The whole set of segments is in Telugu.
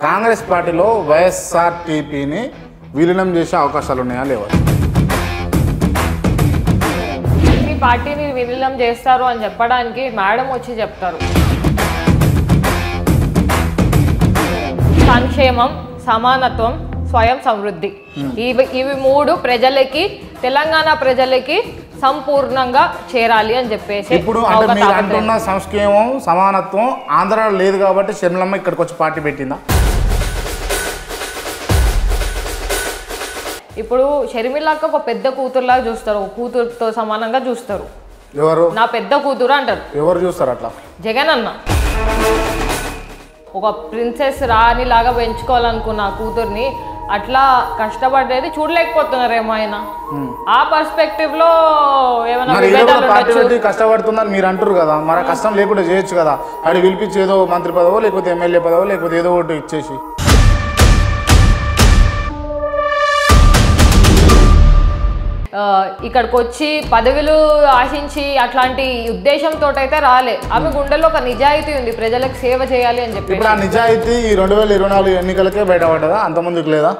కాంగ్రెస్ పార్టీలో వైఎస్ఆర్ టీపీని విలీనం చేసే అవకాశాలు ఉన్నాయా లేవా ఈ పార్టీని విలీనం చేస్తారు అని చెప్పడానికి మేడం వచ్చి చెప్తారు సంక్షేమం సమానత్వం స్వయం సమృద్ధి ఇవి ఇవి మూడు ప్రజలకి తెలంగాణ ప్రజలకి సంపూర్ణంగా చేరాలి అని చెప్పేసి ఇప్పుడు ఒక అంటే మీరు తాపత్రయం. అంటున్న సంక్షేమం సమానత్వం ఆంధ్రాలో లేదు కాబట్టి షర్మిలమ్మ ఇక్కడికి వచ్చి పార్టీ పెట్టిందా ఇప్పుడు షర్మిలక్క ఒక పెద్ద కూతురులాగా చూస్తారు ఒక కూతురుతో సమానంగా చూస్తారు ఎవరు నా పెద్ద కూతురు అంటారు ఎవరు చూస్తారు అట్లా జగన్ అన్న ఒక ప్రిన్సెస్ రాణి లాగా పెంచుకోవాలనుకున్న ఆ కూతుర్ని అట్లా కష్టపడేది చూడలేకపోతున్నారేమో ఆయన ఆ పర్స్పెక్టివ్ లో ఏమైనా మరి ఈయన కూడా విభేదాలు పార్టీ ఉండొచ్చు పెట్టి కష్టపడుతుందని మీరు అంటారు కదా మరి ఆ కష్టం లేకుండా చేయొచ్చు కదా అది పిలిపించి ఏదో మంత్రి పదవో లేకపోతే ఎమ్మెల్యే పదవో లేకపోతే ఏదో ఒకటి ఇచ్చేసి ఆ, ఇక్కడికి వచ్చి పదవులు ఆశించి అట్లాంటి ఉద్దేశంతో అయితే రాలే ఆమె గుండెలో ఒక నిజాయితీ ఉంది ప్రజలకు సేవ చేయాలి అని చెప్పి ఇప్పుడు ఆ నిజాయితీ ఈ రెండు వేల ఇరవై నాలుగు ఎన్నికలకే బయటపడ్డదా అంతమందికి లేదా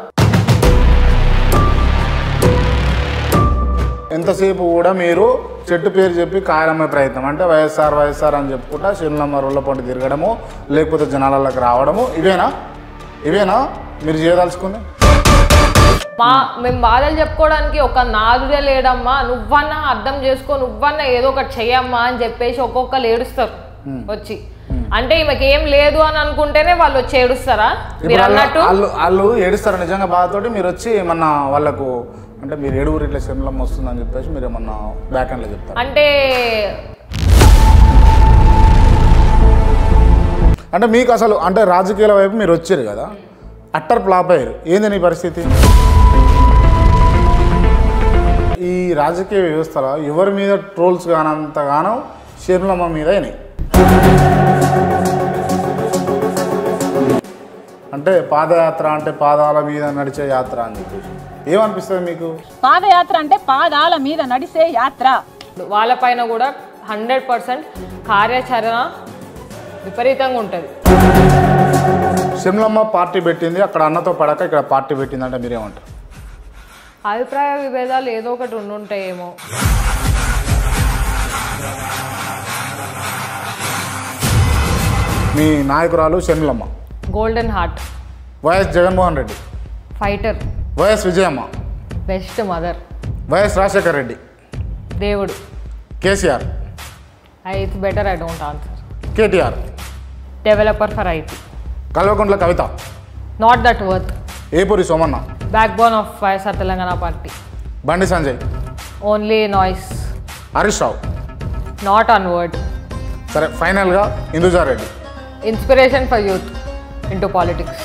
ఎంతసేపు కూడా మీరు చెట్టు పేరు చెప్పి కాయలమ్మే ప్రయత్నం అంటే వైఎస్ఆర్ వైఎస్ఆర్ అని చెప్పుకుంటా శివనమ్మ రోడ్ల పంట తిరగడము లేకపోతే జనాలలోకి రావడము ఇవేనా ఇవేనా మీరు చేయదలుచుకుంది మా మేము బాధలు చెప్పుకోవడానికి ఒక నాదుడే లేడమ్మా నువ్వన్నా అర్థం చేసుకో నువ్వన్నా ఏదో ఒకటి చెయ్యమ్మా అని చెప్పేసి ఒక్కొక్కరు ఏడుస్తారు వచ్చి అంటే ఈమెకి ఏం లేదు అని అనుకుంటేనే వాళ్ళు వచ్చి ఏడుస్తారా ఇప్పుడు మీరు వాళ్ళ- అన్నట్టు వాళ్ళు వాళ్ళు ఏడుస్తారు నిజంగా బాధతోటి మీరు వచ్చి ఏమన్నా వాళ్ళకు అంటే మీరు ఏడుగురు ఇట్లా శివనమ్మ వస్తుందని చెప్పేసి మీరు ఏమన్నా బ్యాక్ హ్యాండ్లో చెప్తారు అంటే అంటే మీకు అసలు అంటే రాజకీయాల వైపు మీరు వచ్చారు కదా అట్టర్ ఫ్లాప్ అయ్యారు ఏంది నీ పరిస్థితి ఈ రాజకీయ వ్యవస్థలో ఎవరి మీద ట్రోల్స్ కానంతగానో షర్మిలమ్మ మీద అయినాయి అంటే పాదయాత్ర అంటే పాదాల మీద నడిచే యాత్ర అని చెప్పేసి ఏమనిపిస్తుంది మీకు పాదయాత్ర అంటే పాదాల మీద నడిసే యాత్ర వాళ్ళపైన కూడా హండ్రెడ్ పర్సెంట్ కార్యాచరణ విపరీతంగా ఉంటుంది షర్మిలమ్మ పార్టీ పెట్టింది అక్కడ అన్నతో పడక ఇక్కడ పార్టీ పెట్టింది అంటే మీరేమంటారు అభిప్రాయ విభేదాలు ఏదో ఒకటి ఉండుంటాయేమో మీ నాయకురాలు Sharmilamma golden heart YS Jaganmohan Reddy fighter YS Vijayamma best mother YS Rajasekhar Reddy దేవుడు KCR I it's better I don't answer KTR developer for IT Kalvakuntla Kavitha not that worth Epuri Somanna backbone of YSR Telangana party Bandi Sanjay only noise Harish Rao not on word సరే ఫైనల్గా Indujareddy inspiration for youth into politics